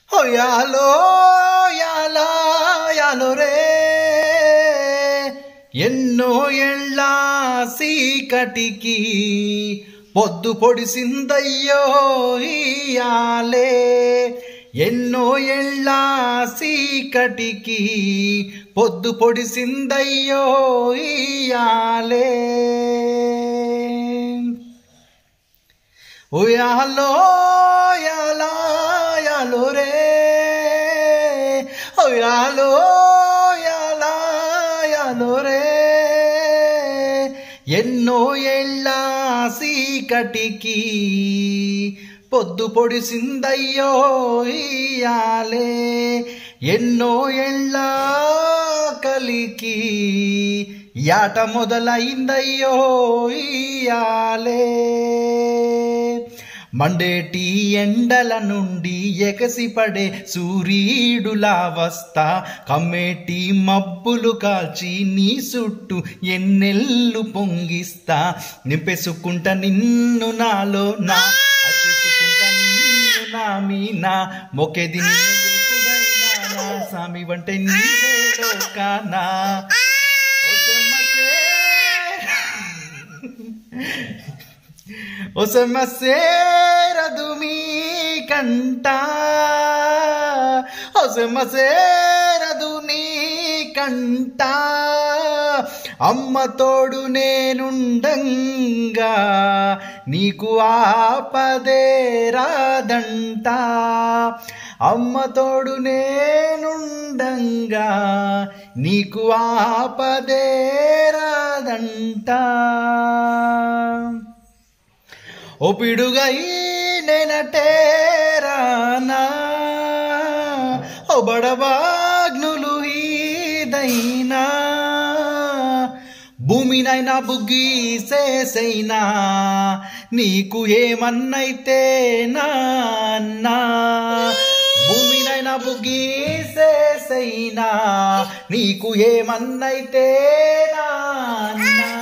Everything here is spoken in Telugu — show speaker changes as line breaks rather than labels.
యాలో యాలా యాలో రే ఎన్నో ఎళ్ళ సీకటికి పొద్దు పొడిసిందయ్యో ఇయాలే ఎన్నో ఎళ్ళ సీకటికి పొద్దు పొడిసిందయ్యో ఇయాలే ఉయాలో యాలా యాలో రే ఉయాలో యాలా యాలో రే ఎన్నో ఏళ్ళ సీకటికి పొద్దు పొడిసిందయ్యో ఇయాలే ఎన్నో ఏళ్ళ కలికి యాట మొదలైందయ్యో ఇయాలే మండేటి ఎండల నుండి ఎగసిపడే సూర్యుడులా వస్తా కమ్మేటి మబ్బులు కాల్చి నీ చుట్టూ ఎన్నెల్లు పొంగిస్తా నింపేసుకుంటా నిన్ను నాలో నా అచ్చేసుకుంటా నిన్ను నా మీనా మొక్కేది నిన్ను ఎప్పుడైనా నా సామి వంటే నీవే లోకానా ఓ చెమ్మసే. ఒసమసేరదు మీ కంట ఒసమసేరదు నీ కంట అమ్మ తోడు నేనుండంగా నీకు ఆపదే రాదంట అమ్మ తోడు నేనుండంగా నీకు ఆపదే రాదంట ఓ పిడుగై నెనటేరానా ఓ బడబాగ్నులు ఈదైనా భూమినైనా బుగ్గీసేసైనా నీకు ఏమన్నైతే నాన్నా భూమినైనా బుగ్గీసేసైనా నీకు ఏమన్నైతే నాన్నా